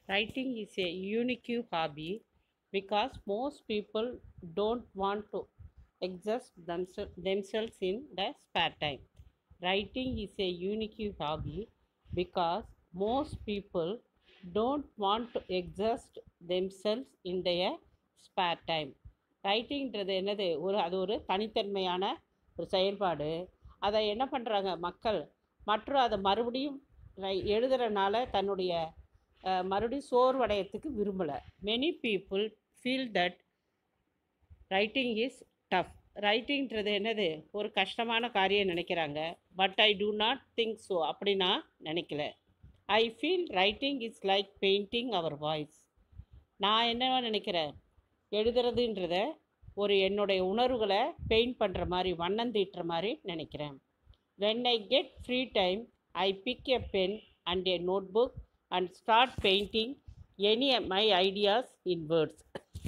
Writing is a unique hobby because most people don't want to express themse- themselves in their spare time. Writing is a unique hobby because most people don't want to exhaust themselves in their spare time. ரைட்டிங்கிறது என்னது ஒரு அது ஒரு தனித்தன்மையான ஒரு செயல்பாடு அதை என்ன பண்ணுறாங்க மக்கள் மற்றும் அதை மறுபடியும் ரை- எழுதுறனால தன்னுடைய அஹ், மறுபடியும் சோர்வடையத்துக்கு விரும்பலை many people feel that writing is tough ரைட்டிங்கிறது என்னது ஒரு கஷ்டமான காரியம் நினைக்கிறாங்க but I do not think so அப்படி நான் நினைக்கல I feel writing is like painting our voice நான் என்னவா நினைக்கிறேன் எழுதுறதுன்றத ஒரு என்னுடைய உணர்வுகளை பெயிண்ட் பண்ணுற மாதிரி வண்ணம் தீட்டுற மாதிரி நினைக்கிறேன் when I get free time I pick a pen and a notebook and start painting any my ideas in words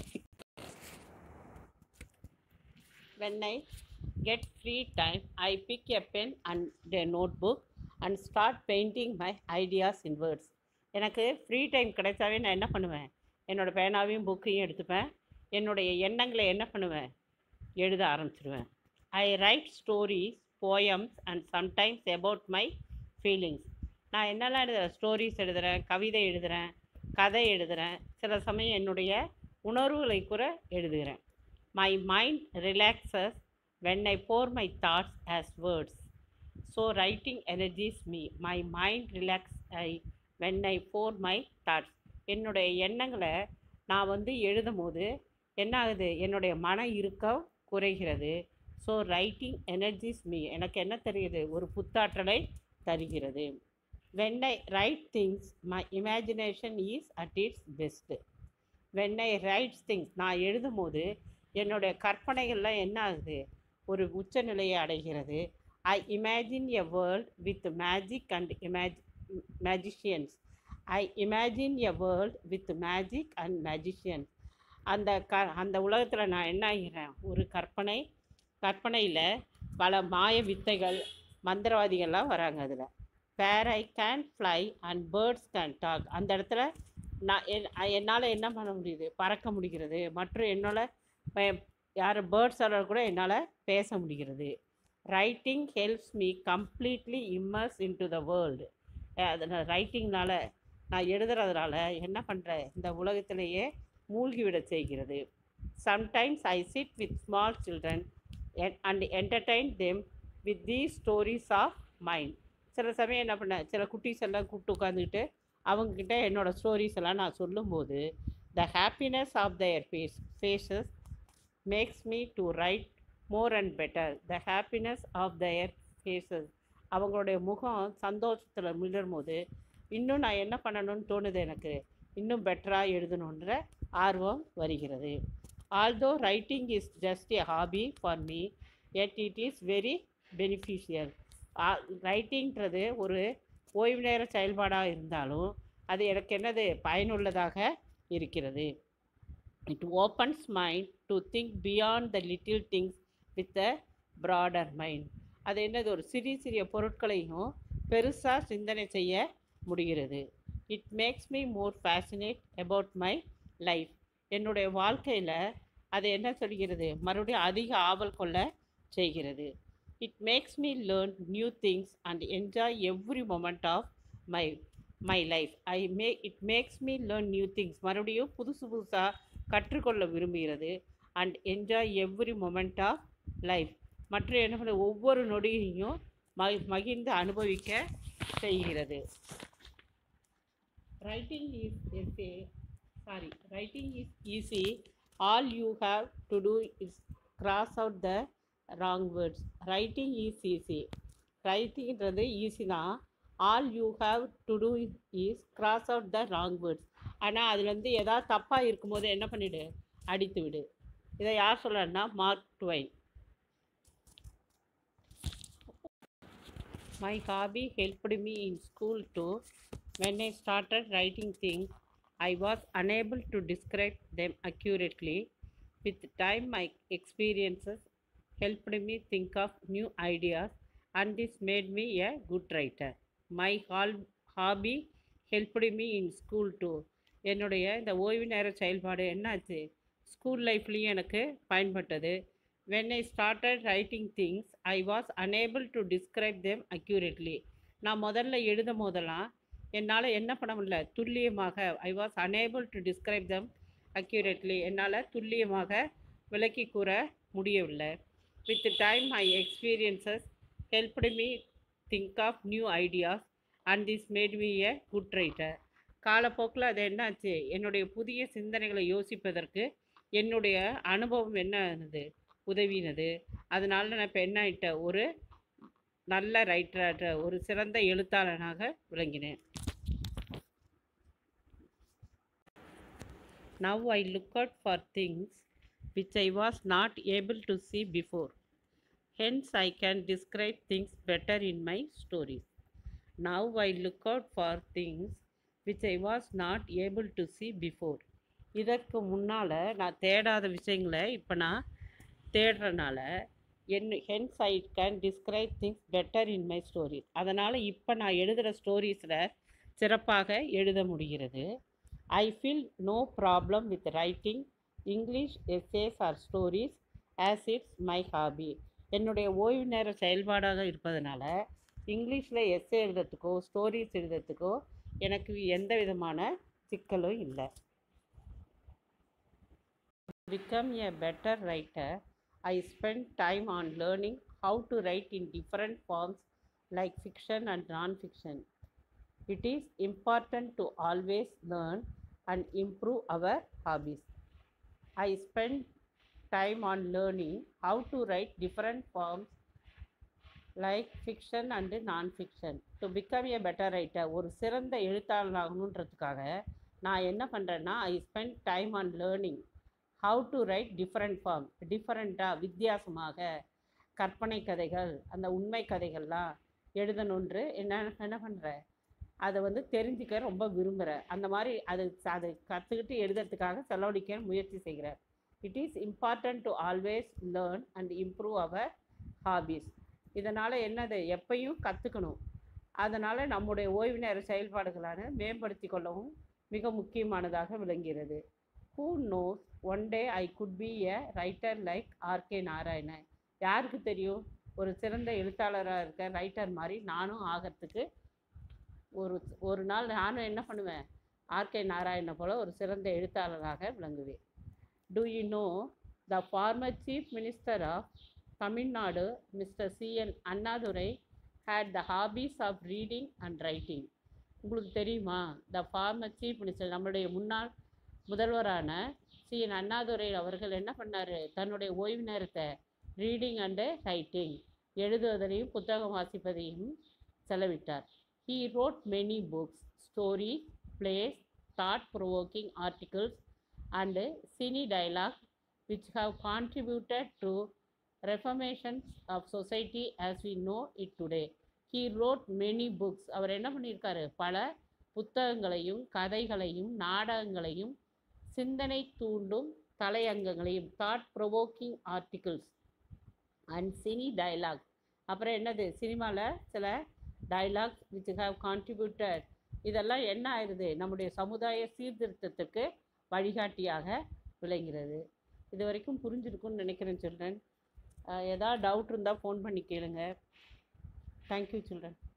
when I get free time, I pick a pen and a notebook and start painting my ideas in words. எனக்கு free time கிடைச்சாவே நான் என்ன பண்ணுவேன் என்னோடய பேனாவையும் புக்கையும் எடுத்துப்பேன் என்னுடைய எண்ணங்களை என்ன பண்ணுவேன் எழுத ஆரம்பிச்சிடுவேன் I write stories poems and sometimes about my feelings நான் என்னெல்லாம் எழுதுறேன் ஸ்டோரிஸ் எழுதுகிறேன் கவிதை எழுதுகிறேன் கதை எழுதுகிறேன் சில சமயம் என்னுடைய உணர்வுகளை கூட எழுதுகிறேன் My mind relaxes when I pour my thoughts as words. So writing energies me. My mind relax I when I pour my thoughts. என்னுடைய எண்ணங்களை நான் வந்து எழுதும் போது என்ன ஆகுது என்னுடைய மன இறுக்கம் குறைகிறது ஸோ ரைட்டிங் எனர்ஜிஸ் மீ எனக்கு என்ன தெரியுது ஒரு புத்தாற்றலை தருகிறது when I write things my imagination is at its best when I write things நான் எழுதும் போது என்னுடைய கற்பனைகள்லாம் என்ன ஆகுது ஒரு உச்சநிலையை அடைகிறது I imagine a world with magic and image magicians I imagine a world with magic and magicians அந்த க அந்த உலகத்தில் நான் என்ன ஆகிறேன் ஒரு கற்பனை கற்பனையில் பல மாய வித்தைகள் மந்திரவாதிகள்லாம் வராங்க அதில் where I can fly and birds can talk அந்த இடத்துல நான் என் என்னால் என்ன பண்ண முடியுது பறக்க முடிகிறது மற்றும் என்னோட யார் பேர்ட்ஸால் கூட என்னால் பேச முடிகிறது writing helps me completely immerse into the world அதனால் ரைட்டிங்னால நான் எழுதுறதுனால என்ன பண்ணுறேன் இந்த உலகத்திலேயே மூழ்கிவிட செய்கிறது sometimes I sit with small children and entertain them with these stories of mind சில சமயம் என்ன பண்ணேன் சில குட்டீஸ் எல்லாம் கூப்பிட்டு உட்காந்துக்கிட்டு அவங்கக்கிட்ட என்னோடய ஸ்டோரிஸ் எல்லாம் நான் சொல்லும்போது the happiness of their face faces makes me to write more and better the happiness of their faces அவங்களுடைய முகம் சந்தோஷத்தில் மிளரும் போது இன்னும் நான் என்ன பண்ணணும்னு தோணுது எனக்கு இன்னும் பெட்டராக எழுதணுன்ற ஆர்வம் வருகிறது although writing is just a hobby for me yet it is very beneficial ரைட்டிங்கிறது ஒரு ஓய்வு நேர செயல்பாடாக இருந்தாலும் அது எனக்கு என்னது பயனுள்ளதாக இருக்கிறது it opens mind to think beyond the little things with a broader mind அது என்னது ஒரு சிறிய சிறிய பொருட்களையும் பெருசாக சிந்தனை செய்ய முடிகிறது it makes me more fascinate about my life என்னுடைய வாழ்க்கையில் அது என்ன சொல்கிறது மறுபடியும் அதிக ஆவல் கொள்ள செய்கிறது it makes me learn new things and enjoy every moment of my my life I may it makes me learn new things மறுபடியும் புதுசு புதுசாக கற்றுக்கொள்ள விரும்புகிறது and enjoy every moment of life மற்றும் என்ன பண்ண ஒவ்வொரு நொடியையும் ம மகிழ்ந்து அனுபவிக்க செய்கிறது writing is as a sorry writing is easy all you have to do is cross out the wrong words writing is easy ரைட்டிங்கிறது ஈஸி தான் all you have to do is cross out the wrong words ஆனால் அதுலேருந்து ஏதாவது தப்பாக இருக்கும்போது என்ன பண்ணிவிடு அடித்து விடு இதை யார் சொல்கிறன்னா Mark Twain my hobby helped me in school to when I started writing things I was unable to describe them accurately with time my experiences helped me think of new ideas and this made me a good writer my hol- hobby helped me in school too என்னுடைய இந்த ஓய்வு நேர செயல்பாடு என்னாச்சு school லைஃப்லேயும் எனக்கு பயன்பட்டது when I started writing things I was unable to describe them accurately நான் முதல்ல எழுதும் போதெல்லாம் என்னால் என்ன பண்ண முடியல துல்லியமாக I was unable to describe them accurately என்னால் துல்லியமாக விளக்கி கூற முடியவில்லை with time my experiences helped me think of new ideas and this made me a good writer காலப்போக்கில் அது என்னாச்சு என்னுடைய புதிய சிந்தனைகளை யோசிப்பதற்கு என்னுடைய அனுபவம் என்ன ஆனது உதவினது அதனால நான் இப்போ என்ன ஆயிட்டேன் ஒரு நல்ல ரைட்டராக ஒரு சிறந்த எழுத்தாளனாக விளங்கினேன் now I look out for things which I was not able to see before. Hence, I can describe things better in my stories. Now I look out for things which I was not able to see before. இதற்கு முன்னால் நான் தேடாத விஷயங்களை இப்போ நான் தேடுறனால and hence I can describe things better in my stories அதனால் இப்போ நான் எழுதுகிற ஸ்டோரிஸில் சிறப்பாக எழுத முடிகிறது I feel no problem with writing English essays or stories as it's my hobby என்னுடைய ஓய்வு நேர செயல்பாடாக இருப்பதனால இங்கிலீஷில் எஸ்ஏ எழுதுறதுக்கோ ஸ்டோரிஸ் எழுதுறதுக்கோ எனக்கு எந்த விதமான சிக்கலும் இல்லை become a better writer i spend time on learning how to write in different forms like fiction and non-fiction it is important to always learn and improve our hobbies i spend time on learning how to write different forms like fiction and nonfiction to become a better writer ஒரு சிறந்த எழுத்தாளனாகணுன்றதுக்காக நான் என்ன பண்ணுறேன்னா I spend time on learning how to write different form டிஃப்ரெண்ட்டாக வித்தியாசமாக கற்பனை கதைகள் அந்த உண்மை கதைகள்லாம் எழுதணுன்று என்ன என்ன பண்ணுறேன் அதை வந்து தெரிஞ்சுக்க ரொம்ப விரும்புகிறேன் அந்த மாதிரி அது அதை கற்றுக்கிட்டு எழுதுறதுக்காக செலவழிக்க முயற்சி செய்கிறேன் it is important to always learn and improve our hobbies இதனால் என்னது எப்பையும் கற்றுக்கணும் அதனால் நம்முடைய ஓய்வு நேர செயல்பாடுகளான மேம்படுத்தி கொள்ளவும் மிக முக்கியமானதாக விளங்குகிறது who knows one day I could be a writer like RK Narayanan யாருக்கு தெரியும் ஒரு சிறந்த எழுத்தாளராக இருக்க ரைட்டர் மாதிரி நானும் ஆகிறதுக்கு ஒரு ஒரு நாள் நானும் என்ன பண்ணுவேன் ஆர்கே நாராயணனை போல ஒரு சிறந்த எழுத்தாளராக விளங்குவேன் do you know the former chief minister of Tamil Nadu mister CN Annadurai had the hobbies of reading and writing உங்களுக்கு தெரியுமா த ஃபார்மர் சீஃப் மினிஸ்டர் நம்மளுடைய முன்னாள் முதல்வரான சிஎன் அண்ணாதுரை அவர்கள் என்ன பண்ணார் தன்னுடைய ஓய்வு நேரத்தை ரீடிங் அண்டு ரைட்டிங் எழுதுவதையும் புத்தகம் வாசிப்பதையும் செலவிட்டார் he wrote many books story plays thought provoking articles and cine dialogue which have contributed to reformations of society as we know it today. He wrote many books. அவர் என்ன பண்ணியிருக்காரு பல புத்தகங்களையும் கதைகளையும் நாடகங்களையும் சிந்தனை தூண்டும் தலையங்கங்களையும் thought provoking articles and cine dialogue அப்புறம் என்னது சினிமாவில் சில டயலாக்ஸ் விச் ஹாவ் கான்ட்ரிபியூட்டட் இதெல்லாம் என்ன ஆயிடுது நம்முடைய சமுதாய சீர்திருத்தத்துக்கு வழிகாட்டியாக விளங்கிறது இது வரைக்கும் புரிஞ்சிருக்கும்னு நினைக்கிறேன் சில்ட்ரன் ஏதாவது டவுட் இருந்தால் ஃபோன் பண்ணி கேளுங்க தேங்க்யூ சில்ட்ரன்